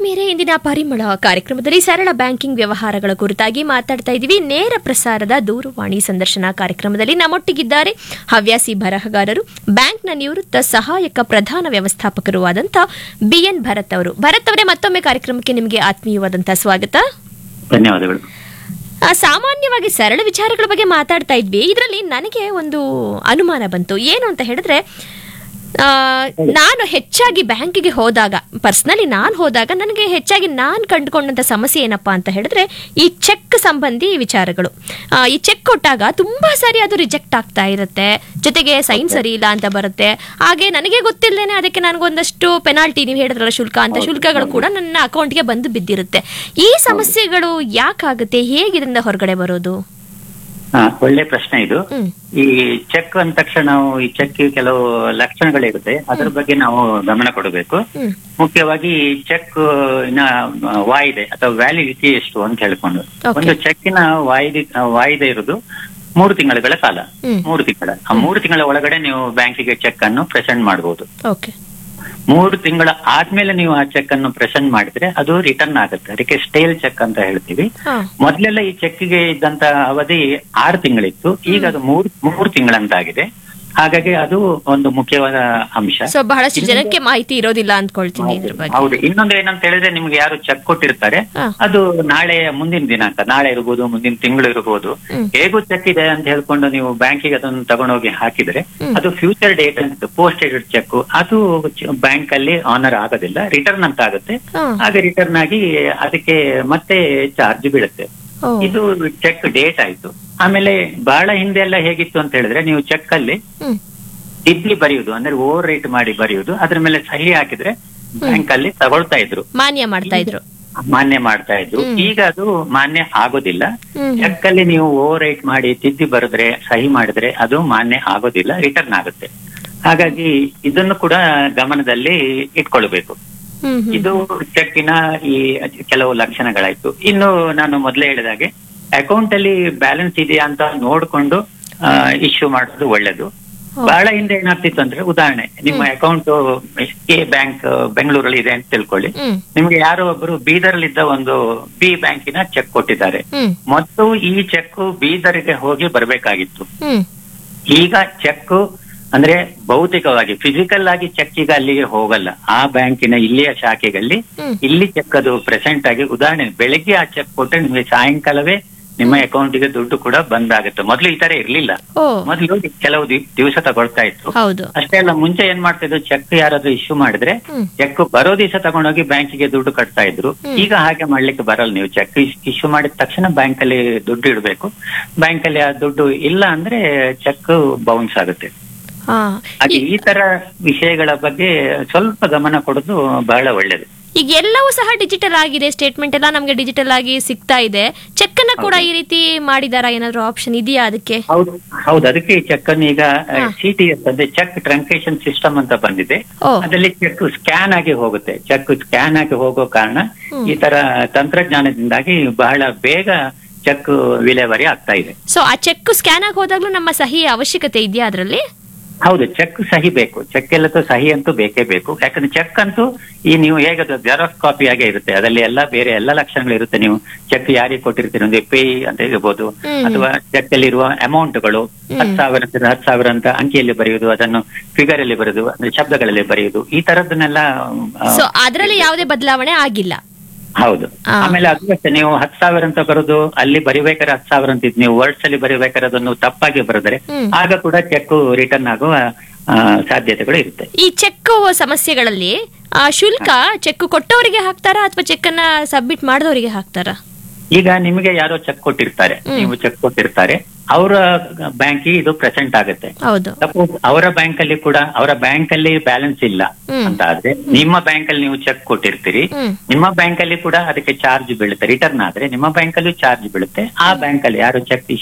ಆತ್ಮೀಯರೇ ಇಂದಿನ ಪರಿಮಳ ಕಾರ್ಯಕ್ರಮದಲ್ಲಿ ಸರಳ ಬ್ಯಾಂಕಿಂಗ್ ವ್ಯವಹಾರಗಳ ಕುರಿತಾಗಿ ಮಾತಾಡ್ತಾ ಇದ್ದೀವಿ ನೇರ ಪ್ರಸಾರದ ದೂರವಾಣಿ ಸಂದರ್ಶನ ಕಾರ್ಯಕ್ರಮದಲ್ಲಿ ನಮ್ಮೊಟ್ಟಿಗಿದ್ದಾರೆ ಹವ್ಯಾಸಿ ಬರಹಗಾರರು ಬ್ಯಾಂಕ್ನ ನಿವೃತ್ತ ಸಹಾಯಕ ಪ್ರಧಾನ ವ್ಯವಸ್ಥಾಪಕರು ಆದಂತ ಬಿಎನ್ ಭರತ್ ಅವರು ಭರತ್ ಅವರೇ ಮತ್ತೊಮ್ಮೆ ಕಾರ್ಯಕ್ರಮಕ್ಕೆ ನಿಮಗೆ ಆತ್ಮೀಯವಾದಂತಹ ಸ್ವಾಗತ ಧನ್ಯವಾದಗಳು ಆ, ಸಾಮಾನ್ಯವಾಗಿ ಸರಳ ವಿಚಾರಗಳ ಬಗ್ಗೆ ಮಾತಾಡ್ತಾ ಇದ್ವಿ ಇದರಲ್ಲಿ ನನಗೆ ಒಂದು ಅನುಮಾನ ಬಂತು ಏನು ಅಂತ ಹೇಳಿದ್ರೆ ಆ, ನಾನು ಹೆಚ್ಚಾಗಿ ಬ್ಯಾಂಕಿಗೆ ಹೋದಾಗ ಪರ್ಸ್ನಲಿ ನಾನು ಹೋದಾಗ ನನಗೆ ಹೆಚ್ಚಾಗಿ ನಾನು ಕಂಡುಕೊಂಡಂತ ಸಮಸ್ಯೆ ಏನಪ್ಪಾ ಅಂತ ಹೇಳಿದ್ರೆ ಈ ಚೆಕ್ ಸಂಬಂಧಿ ವಿಚಾರಗಳು ಆ, ಈ ಚೆಕ್ ಕೊಟ್ಟಾಗ ತುಂಬಾ ಸಾರಿ ಅದು ರಿಜೆಕ್ಟ್ ಆಗ್ತಾ ಇರುತ್ತೆ ಜೊತೆಗೆ ಸೈನ್ ಸರಿ ಇಲ್ಲ ಅಂತ ಬರುತ್ತೆ ಹಾಗೆ ನನಗೆ ಗೊತ್ತಿಲ್ಲದೇನೆ ಅದಕ್ಕೆ ನನಗೊಂದಷ್ಟು ಪೆನಾಲ್ಟಿ ನೀವು ಹೇಳಿದ್ರಲ್ಲ ಶುಲ್ಕ ಅಂತ ಶುಲ್ಕಗಳು ಕೂಡ ನನ್ನ ಅಕೌಂಟ್ಗೆ ಬಂದು ಬಿದ್ದಿರುತ್ತೆ ಈ ಸಮಸ್ಯೆಗಳು ಯಾಕಾಗುತ್ತೆ ಹೇಗೆ ಇದರಿಂದ ಹೊರಗಡೆ ಬರೋದು ಹಾ ಒಳ್ಳೆ ಪ್ರಶ್ನೆ ಇದು ಹ್ಮ್ ಈ ಚೆಕ್ ಅಂದ ತಕ್ಷಣ ನಾವು ಈ ಚೆಕ್ ಕೆಲವು ಲಕ್ಷಣಗಳಿರುತ್ತೆ ಅದ್ರ ಬಗ್ಗೆ ನಾವು ಗಮನ ಕೊಡಬೇಕು ಹ್ಮ್ ಮುಖ್ಯವಾಗಿ ಚೆಕ್ ಇನ್ನ ವಾಯಿದೆ ಅಥವಾ ವ್ಯಾಲಿಡಿಟಿ ಎಷ್ಟು ಅಂತ ಹೇಳ್ಕೊಂಡು Okay. ಒಂದು ಚೆಕ್ಕಿನ ವಾಯಿದೆ ವಾಯಿದೆ ಇರುವುದು ಮೂರು ತಿಂಗಳುಗಳ ಕಾಲ ಹ್ಮ್ ಮೂರು ತಿಂಗಳ ಆ ಮೂರು ತಿಂಗಳ ಒಳಗಡೆ ನೀವು ಬ್ಯಾಂಕಿಗೆ ಚೆಕ್ ಅನ್ನು ಪ್ರೆಸೆಂಟ್ ಮಾಡಬಹುದು ಓಕೆ ಮೂರು ತಿಂಗಳ ಆದ್ಮೇಲೆ ನೀವು ಆ ಚೆಕ್ ಅನ್ನು ಪ್ರೆಸೆಂಟ್ ಮಾಡಿದ್ರೆ ಅದು ರಿಟರ್ನ್ ಆಗುತ್ತೆ ಅದಕ್ಕೆ ಸ್ಟೇಲ್ ಚೆಕ್ ಅಂತ ಹೇಳ್ತೀವಿ ಹಾ ಮೊದ್ಲೆಲ್ಲ ಈ ಚೆಕ್ಗೆ ಇದ್ದಂತ ಅವಧಿ ಆರು ತಿಂಗಳಿತ್ತು ಈಗ ಅದು ಮೂರ್ ಮೂರು ತಿಂಗಳಂತಾಗಿದೆ ಹಾಗಾಗಿ ಅದು ಒಂದು ಮುಖ್ಯವಾದ ಅಂಶ ಸೊ ಬಹಳಷ್ಟು ಜನಕ್ಕೆ ಮಾಹಿತಿ ಇರೋದಿಲ್ಲ ಅಂದ್ಕೊಳ್ತೀನಿ ಇದ್ರ ಬಗ್ಗೆ ಹೌದು ಇನ್ನೊಂದು ಏನಂತ ಹೇಳಿದ್ರೆ ನಿಮ್ಗೆ ಯಾರು ಚೆಕ್ ಕೊಟ್ಟಿರ್ತಾರೆ ಹಾ. ಅದು ನಾಳೆ ಮುಂದಿನ ದಿನಾಂಕ ನಾಳೆ ಇರ್ಬೋದು ಮುಂದಿನ ತಿಂಗಳು ಇರ್ಬೋದು ಹ್ಮ್. ಹೇಗೂ ಚೆಕ್ ಇದೆ ಅಂತ ಹೇಳ್ಕೊಂಡು ನೀವು ಬ್ಯಾಂಕಿಗೆ ಅದನ್ನು ತಗೊಂಡೋಗಿ ಹಾಕಿದ್ರೆ ಹ್ಮ್. ಅದು ಫ್ಯೂಚರ್ ಡೇಟ್ ಅಂತ ಪೋಸ್ಟ್ ಡೇಟೆಡ್ ಚೆಕ್ ಅದು ಬ್ಯಾಂಕ್ ಅಲ್ಲಿ ಆನರ್ ಆಗೋದಿಲ್ಲ ರಿಟರ್ನ್ ಅಂತ ಆಗುತ್ತೆ ಹಾ. ಹಾಗೆ ರಿಟರ್ನ್ ಆಗಿ ಅದಕ್ಕೆ ಮತ್ತೆ ಚಾರ್ಜ್ ಬೀಳುತ್ತೆ ಓ. ಇದು ಚೆಕ್ ಡೇಟ್ ಆಯ್ತು ಆಮೇಲೆ ಬಹಳ ಹಿಂದೆ ಎಲ್ಲ ಹೇಗಿತ್ತು ಅಂತ ಹೇಳಿದ್ರೆ ನೀವು ಚೆಕ್ ಅಲ್ಲಿ ಹ್ಮ್ ತಿದ್ದಿ ಬರೆಯುವುದು ಅಂದ್ರೆ ಓವರ್ ರೇಟ್ ಮಾಡಿ ಬರೆಯುವುದು ಅದ್ರ ಮೇಲೆ ಸಹಿ ಹಾಕಿದ್ರೆ ಬ್ಯಾಂಕ್ ಅಲ್ಲಿ ತಗೊಳ್ತಾ ಇದ್ರು ಮಾನ್ಯ ಮಾಡ್ತಾ ಇದ್ರು ಮಾನ್ಯ ಮಾಡ್ತಾ ಇದ್ರು ಹ್ಮ್. ಈಗ ಅದು ಮಾನ್ಯ ಆಗೋದಿಲ್ಲ ಹ್ಮ್ ಚೆಕ್ ಅಲ್ಲಿ ನೀವು ಓವರ್ ರೈಟ್ ಮಾಡಿ ತಿದ್ದಿ ಬರೆದ್ರೆ ಸಹಿ ಮಾಡಿದ್ರೆ ಅದು ಮಾನ್ಯ ಆಗೋದಿಲ್ಲ ರಿಟರ್ನ್ ಆಗುತ್ತೆ ಹಾಗಾಗಿ ಇದನ್ನು ಕೂಡ ಗಮನದಲ್ಲಿ ಇಟ್ಕೊಳ್ಬೇಕು ಹ್ಮ್ ಹ್ಮ್. ಇದು ಚೆಕ್ಕಿನ ಈ ಕೆಲವು ಲಕ್ಷಣಗಳಾಯ್ತು ಇನ್ನು ನಾನು ಮೊದಲೇ ಹೇಳಿದಾಗೆ ಅಕೌಂಟ್ ಅಲ್ಲಿ ಬ್ಯಾಲೆನ್ಸ್ ಇದೆಯಾ ಅಂತ ನೋಡ್ಕೊಂಡು ಇಶ್ಯೂ ಮಾಡೋದು ಒಳ್ಳೇದು ಬಹಳ ಹಿಂದೆ ಏನಾಗ್ತಿತ್ತು ಅಂದ್ರೆ ಉದಾಹರಣೆ ನಿಮ್ಮ ಅಕೌಂಟ್ ಎ ಬ್ಯಾಂಕ್ ಬೆಂಗಳೂರಲ್ಲಿ ಇದೆ ಅಂತ ತಿಳ್ಕೊಳ್ಳಿ ಹ್ಮ್ ನಿಮ್ಗೆ ಯಾರೋ ಒಬ್ಬರು ಬೀದರ್ಲಿದ್ದ ಒಂದು ಬಿ ಬ್ಯಾಂಕಿನ ಚೆಕ್ ಕೊಟ್ಟಿದ್ದಾರೆ ಹ್ಮ್ ಮತ್ತು ಈ ಚೆಕ್ ಬೀದರ್ಗೆ ಹೋಗಿ ಬರಬೇಕಾಗಿತ್ತು ಹ್ಮ್ ಈಗ ಚೆಕ್ ಅಂದ್ರೆ ಭೌತಿಕವಾಗಿ ಫಿಸಿಕಲ್ ಆಗಿ ಚೆಕ್ ಈಗ ಅಲ್ಲಿಗೆ ಹೋಗಲ್ಲ ಆ ಬ್ಯಾಂಕಿನ ಇಲ್ಲಿಯ ಶಾಖೆಗಳಲ್ಲಿ ಹ್ಮ್. ಇಲ್ಲಿ ಚೆಕ್ ಅದು ಪ್ರೆಸೆಂಟ್ ಆಗಿ ಉದಾಹರಣೆ ಬೆಳಿಗ್ಗೆ ಆ ಚೆಕ್ ಕೊಟ್ಟರೆ ನಿಮಗೆ ಸಾಯಂಕಾಲವೇ ನಿಮ್ಮ ಅಕೌಂಟಿಗೆ ದುಡ್ಡು ಕೂಡ ಬಂದಾಗುತ್ತೆ ಮೊದಲು ಈ ತರ ಇರ್ಲಿಲ್ಲ ಓ ಮೊದಲು ಕೆಲವು ದಿ- ದಿವಸ ತಗೊಳ್ತಾ ಇತ್ತು ಹೌದು ಅಷ್ಟೇ ಅಲ್ಲ ಮುಂಚೆ ಏನ್ ಮಾಡ್ತಿದ್ರು ಚೆಕ್ ಯಾರಾದ್ರೂ ಇಶ್ಯೂ ಮಾಡಿದ್ರೆ ಹ್ಮ್ ಚೆಕ್ ಬರೋ ದಿವಸ ತಗೊಂಡೋಗಿ ಬ್ಯಾಂಕಿಗೆ ದುಡ್ಡು ಕಟ್ತಾ ಇದ್ರು ಹ್ಮ್. ಈಗ ಹಾಗೆ ಮಾಡ್ಲಿಕ್ಕೆ ಬರಲ್ಲ ನೀವು ಚೆಕ್ ಇಶ್ಯೂ ಮಾಡಿದ ತಕ್ಷಣ ಬ್ಯಾಂಕ್ ಅಲ್ಲಿ ದುಡ್ಡು ಇಡಬೇಕು ಬ್ಯಾಂಕ್ ಅಲ್ಲಿ ಆ ದುಡ್ಡು ಇಲ್ಲ ಅಂದ್ರೆ ಚೆಕ್ ಬೌನ್ಸ್ ಆಗುತ್ತೆ ಹಾ ಹಾಗೆ ಈ- ಈ ತರ ವಿಷಯಗಳ ಬಗ್ಗೆ ಸ್ವಲ್ಪ ಗಮನ ಕೊಡೋದು ಬಹಳ ಒಳ್ಳೇದು ಈಗ ಎಲ್ಲವೂ ಸಹ ಡಿಜಿಟಲ್ ಆಗಿದೆ ಸ್ಟೇಟ್ಮೆಂಟ್ ಎಲ್ಲ ನಮ್ಗೆ ಡಿಜಿಟಲ್ ಆಗಿ ಸಿಗ್ತಾ ಇದೆ ಚೆಕ್ ಅನ್ನ ಕೂಡ ಈ ರೀತಿ ಮಾಡಿದಾರಾ ಏನಾದ್ರು ಆಪ್ಷನ್ ಇದೆಯಾ ಅದಕ್ಕೆ ಹೌದು ಹೌದು ಅದಕ್ಕೆ ಈ ಚೆಕ್ ಅನ್ನು ಈಗ ಹಾ. ಸಿ ಟಿ ಎಸ್ ಅಂದ್ರೆ ಚೆಕ್ ಟ್ರಂಕೇಶನ್ ಸಿಸ್ಟಮ್ ಅಂತ ಬಂದಿದೆ ಓ ಅದರಲ್ಲಿ ಚೆಕ್ ಸ್ಕ್ಯಾನ್ ಆಗಿ ಹೋಗುತ್ತೆ ಚೆಕ್ ಸ್ಕ್ಯಾನ್ ಆಗಿ ಹೋಗೋ ಕಾರಣ ಹ್ಮ್. ಈ ತರ ತಂತ್ರಜ್ಞಾನದಿಂದಾಗಿ ಬಹಳ ಬೇಗ ಚೆಕ್ ವಿಲೇವಾರಿ ಆಗ್ತಾ ಇದೆ ಸೊ ಆ ಚೆಕ್ ಸ್ಕ್ಯಾನ್ ಆಗಿ ಹೋದಾಗ್ಲೂ ನಮ್ಮ ಸಹಿ ಅವಶ್ಯಕತೆ ಇದೆಯಾ ಅದರಲ್ಲಿ ಹೌದು ಚೆಕ್ ಸಹಿ ಬೇಕು ಚೆಕ್ ಎಲ್ಲದ ಸಹಿ ಅಂತೂ ಬೇಕೇ ಬೇಕು ಯಾಕಂದ್ರೆ ಚೆಕ್ ಅಂತೂ ಈ ನೀವು ಹೇಗೆ ಜೆರಾಕ್ಸ್ ಕಾಪಿ ಆಗೇ ಇರುತ್ತೆ ಅದರಲ್ಲಿ ಎಲ್ಲ ಬೇರೆ ಎಲ್ಲ ಲಕ್ಷಣಗಳು ಇರುತ್ತೆ ನೀವು ಚೆಕ್ ಯಾರಿಗೆ ಕೊಟ್ಟಿರ್ತೀರಿ ಅಂದ್ರೆ ಪೇ ಅಂತ ಇರ್ಬೋದು ಹ್ಮ್. ಅಥವಾ ಚೆಕ್ ಅಲ್ಲಿ ಇರುವ ಅಮೌಂಟ್ಗಳು ಹ್ಮ್. ಹತ್ತು ಸಾವಿರ ಅಂತ ಹತ್ತು ಸಾವಿರ ಅಂತ ಅಂಕಿಯಲ್ಲಿ ಬರೆಯುವುದು ಅದನ್ನು ಫಿಗರ್ ಅಲ್ಲಿ ಬರೆಯುವುದು ಅಂದ್ರೆ ಶಬ್ದಗಳಲ್ಲಿ ಬರೆಯುವುದು ಈ ತರದನ್ನೆಲ್ಲ ಆ, ಸೊ ಅದರಲ್ಲಿ ಯಾವುದೇ ಬದಲಾವಣೆ ಆಗಿಲ್ಲ ಹೌದು ಆ. ಆಮೇಲೆ ಅದು ಅಷ್ಟೇ ನೀವು ಹತ್ತು ಸಾವಿರ ಅಂತ ಬರೋದು ಅಲ್ಲಿ ಬರಿಬೇಕಾದ್ರೆ ಹತ್ತು ಸಾವಿರ ಅಂತ ಇತ್ತು ನೀವು ವರ್ಡ್ಸ್ ಅಲ್ಲಿ ಬರಿಬೇಕಾದ್ರೆ ಅದನ್ನು ತಪ್ಪಾಗಿ ಬರೆದ್ರೆ ಹ್ಮ್. ಆಗ ಕೂಡ ಚೆಕ್ ರಿಟರ್ನ್ ಆಗುವ ಆ, ಸಾಧ್ಯತೆಗಳು ಇರುತ್ತೆ ಈ ಚೆಕ್ ಸಮಸ್ಯೆಗಳಲ್ಲಿ ಆ ಶುಲ್ಕ ಚೆಕ್ ಕೊಟ್ಟವರಿಗೆ ಹಾಕ್ತಾರಾ ಅಥವಾ ಚೆಕ್ ಅನ್ನ ಸಬ್ಮಿಟ್ ಮಾಡಿದವರಿಗೆ ಹಾಕ್ತಾರಾ ಈಗ ನಿಮಗೆ ಯಾರೋ ಚೆಕ್ ಕೊಟ್ಟಿರ್ತಾರೆ ಹ್ಮ್. ನೀವು ಚೆಕ್ ಕೊಟ್ಟಿರ್ತಾರೆ ಅವರ ಬ್ಯಾಂಕಿಗೆ ಇದು ಪ್ರೆಸೆಂಟ್ ಆಗುತ್ತೆ ಹೌದು ಸಪೋಸ್ ಅವರ ಬ್ಯಾಂಕ್ ಅಲ್ಲಿ ಕೂಡ ಅವರ ಬ್ಯಾಂಕ್ ಅಲ್ಲಿ ಬ್ಯಾಲೆನ್ಸ್ ಇಲ್ಲ ಹ್ಮ್. ಅಂತ ಆದ್ರೆ ನಿಮ್ಮ ಬ್ಯಾಂಕ್ ಅಲ್ಲಿ ನೀವು ಚೆಕ್ ಕೊಟ್ಟಿರ್ತೀರಿ ಹ್ಮ್ ನಿಮ್ಮ ಬ್ಯಾಂಕ್ ಅಲ್ಲಿ ಕೂಡ ಅದಕ್ಕೆ ಚಾರ್ಜ್ ಬೀಳುತ್ತೆ ರಿಟರ್ನ್ ಆದ್ರೆ ನಿಮ್ಮ ಬ್ಯಾಂಕ್ ಅಲ್ಲಿ ಚಾರ್ಜ್ ಬೀಳುತ್ತೆ ಆ ಬ್ಯಾಂಕ್ ಅಲ್ಲಿ ಯಾರು ಚೆಕ್